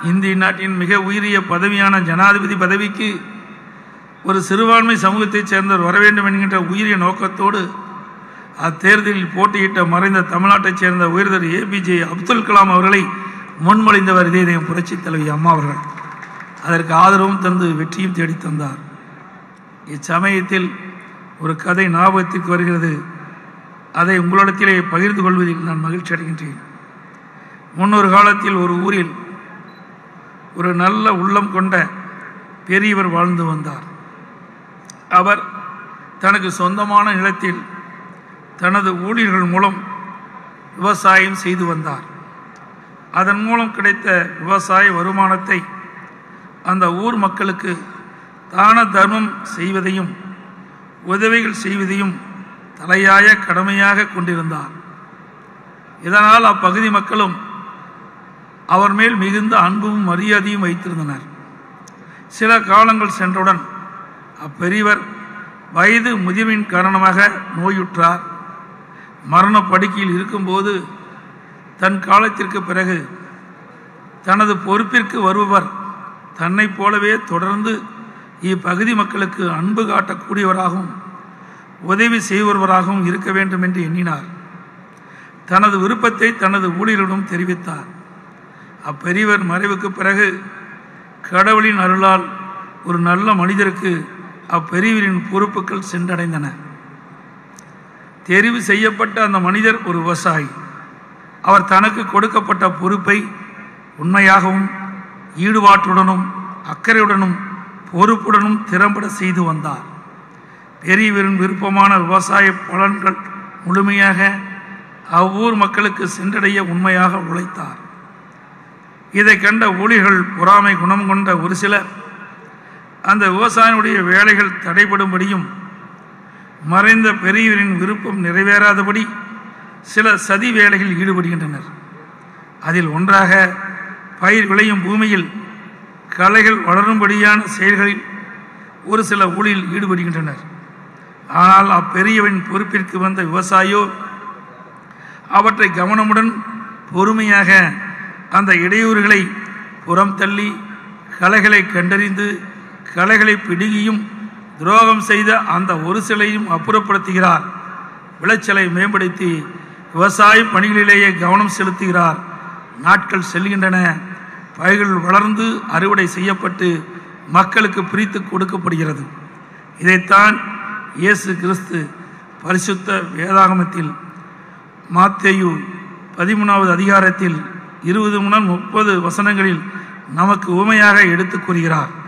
இந்திய நாட்டின் மிக உயரிய பதவியான ஜனாதிபதி பதவிக்கு ஒரு சிறுபான்மை சமூகத்தைச் சேர்ந்தவர் வர வேண்டும் என்கின்ற உயரிய நோக்கத்தோடு அத்தேர்தலில் போட்டியிட்ட மறைந்த தமிழ்நாட்டைச் சேர்ந்த உயர்தர் ஏபிஜே அப்துல் கலாம் அவர்களை முன்மொழிந்தவர் இதே புரட்சி தலைவி அம்மா அவர்கள் அதற்கு ஆதரவும் தந்து வெற்றியும் தேடித் தந்தார் இச்சமயத்தில் ஒரு கதை ஞாபகத்திற்கு வருகிறது அதை உங்களிடத்திலே பகிர்ந்து கொள்வதில் நான் மகிழ்ச்சி அடைகின்றேன் முன்னொரு காலத்தில் ஒரு ஊரில் ஒரு நல்ல உள்ளம் கொண்ட பெரியவர் வாழ்ந்து வந்தார் அவர் தனக்கு சொந்தமான நிலத்தில் தனது ஊழியர்கள் மூலம் விவசாயம் செய்து வந்தார் அதன் மூலம் கிடைத்த விவசாய வருமானத்தை அந்த ஊர் மக்களுக்கு தான தர்மம் செய்வதையும் உதவிகள் செய்வதையும் தலையாய கடமையாக கொண்டிருந்தார் இதனால் அப்பகுதி மக்களும் அவர் மேல் மிகுந்த அன்பும் மரியாதையும் வைத்திருந்தனர் சில காலங்கள் சென்றவுடன் அப்பெரியவர் வயது முதிர்வின் காரணமாக நோயுற்றார் மரண படுக்கையில் இருக்கும்போது தன் காலத்திற்கு பிறகு தனது பொறுப்பிற்கு வருபவர் தன்னைப் போலவே தொடர்ந்து இப்பகுதி மக்களுக்கு அன்பு காட்டக்கூடியவராகவும் உதவி செய்வராகவும் இருக்க வேண்டும் என்று எண்ணினார் தனது விருப்பத்தை தனது ஊழியரிடம் தெரிவித்தார் அப்பெரியவர் மறைவுக்கு பிறகு கடவுளின் அருளால் ஒரு நல்ல மனிதருக்கு அப்பெரியவரின் பொறுப்புகள் சென்றடைந்தன தெரிவு செய்யப்பட்ட அந்த மனிதர் ஒரு விவசாயி அவர் தனக்கு கொடுக்கப்பட்ட பொறுப்பை உண்மையாகவும் ஈடுபாட்டுடனும் அக்கறையுடனும் பொறுப்புடனும் திறம்பட செய்து வந்தார் பெரியவரின் விருப்பமான விவசாய பலன்கள் முழுமையாக அவ்வூர் மக்களுக்கு சென்றடைய உண்மையாக உழைத்தார் இதை கண்ட ஊழியர்கள் பொறாமை குணம் கொண்ட ஒரு சிலர் அந்த விவசாயினுடைய வேலைகள் தடைபடும்படியும் மறைந்த பெரியவரின் விருப்பம் நிறைவேறாதபடி சில சதி வேலைகளில் ஈடுபடுகின்றனர் அதில் ஒன்றாக பயிர் விளையும் பூமியில் களைகள் வளரும்படியான செயல்களில் ஒரு சில ஊழியில் ஈடுபடுகின்றனர் ஆனால் அப்பெரியவன் பொறுப்பிற்கு வந்த விவசாயியோ அவற்றை கவனமுடன் பொறுமையாக அந்த இடையூறுகளை புறம் தள்ளி களைகளை கண்டறிந்து களைகளை பிடுங்கியும் துரோகம் செய்த அந்த ஒரு சிலையும் அப்புறப்படுத்துகிறார் விளைச்சலை மேம்படுத்தி விவசாய பணிகளிலேயே கவனம் செலுத்துகிறார் நாட்கள் செல்கின்றன பயிர்கள் வளர்ந்து அறுவடை செய்யப்பட்டு மக்களுக்கு பிரித்து கொடுக்கப்படுகிறது இதைத்தான் இயேசு கிறிஸ்து பரிசுத்த வேதாகமத்தில் மாத்தேயு பதிமூணாவது அதிகாரத்தில் இருபது முதல் முப்பது வசனங்களில் நமக்கு உவமையாக எடுத்துக் கூறுகிறார்